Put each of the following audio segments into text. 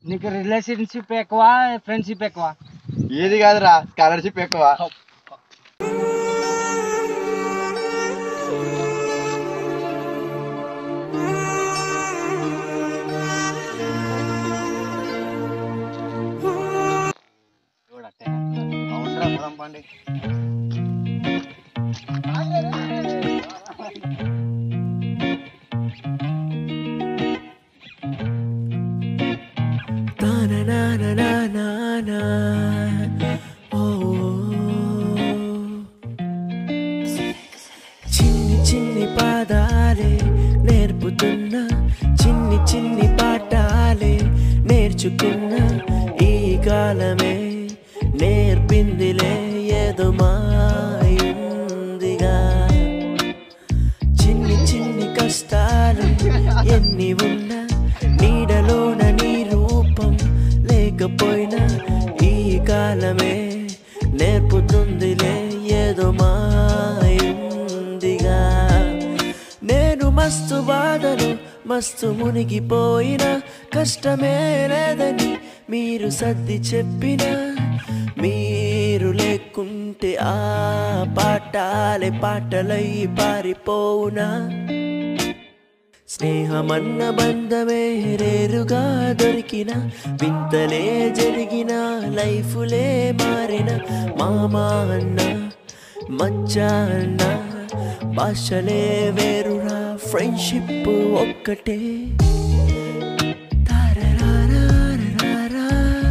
నీకు రిలేషన్షిప్ ఎక్కువ ఫ్రెండ్షిప్ ఎక్కువ ఏది కాదురా స్కాలర్షిప్ ఎక్కువ అవునురా, పోదాం పండి తాననాననానా. ఓ. చిన్ని చిన్ని పాదాలే నేర్పుతున్న చిన్ని చిన్ని పాఠాలే నేర్చుకున్న ఈ కాలమే నేర్పిందిలే ఏదో మాయుందిగా చిన్ని చిన్ని కష్టాలు ఎన్ని ఉన్నా నీడలోన నీ రూపం లేకపోయినా ఈ కాలమే నేర్పుతుందిలే ఏదో మాయుందిగా నేను మస్తు బాధలు మస్తు మునిగిపోయిన కష్టమే లేదని మీరు సర్ది చెప్పిన మీరు లేకుంటే ఆ పాటాలే పాటలై పారిపోవునా స్నేహమన్న బంధమే రేరుగా దొరికిన వింతలే జరిగిన లైఫులే మారిన మామా అన్న మచ్చా అన్న భాషలే వేరురా ఫ్రెండ్షిప్ ఒక్కటే తారరారారారా.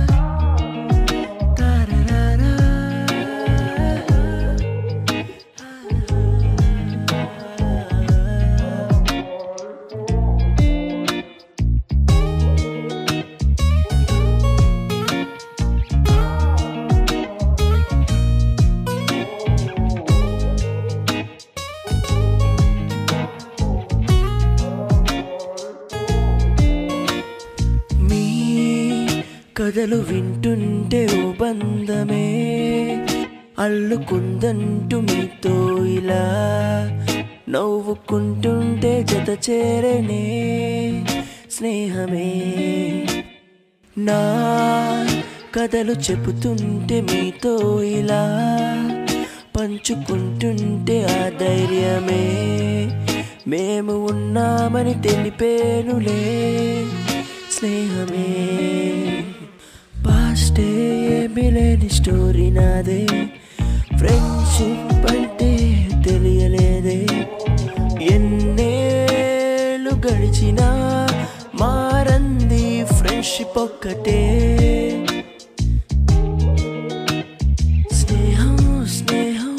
మీ కథలు వింటుంటే ఓ బంధమే అల్లుకుందంటూ మీతో ఇలా నవ్వుకుంటుంటే జత చేరనే స్నేహమే నా కథలు చెబుతుంటే మీతో ఇలా పంచుకుంటుంటే ఆ ధైర్యమే మేము ఉన్నామని తెలిపేనులే స్నేహమే పాస్టే ఏమీ లేని స్టోరీ నాదే ఫ్రెండ్షిప్ అంటే తెలియలేదే ఎన్నేళ్ళు గడిచినా మారంది ఫ్రెండ్షిప్ ఒక్కటే స్నేహం స్నేహం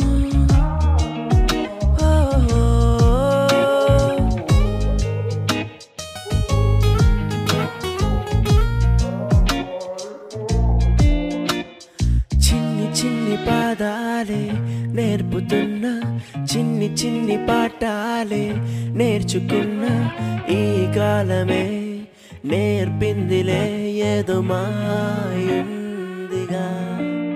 ఓ, చిన్ని చిన్ని పాదాలే నేర్పుతున్న చిన్ని చిన్ని పాఠాలే నేర్చుకున్న ఈ కాలమే నేర్పిందిలే ఏదో మాయుందిగా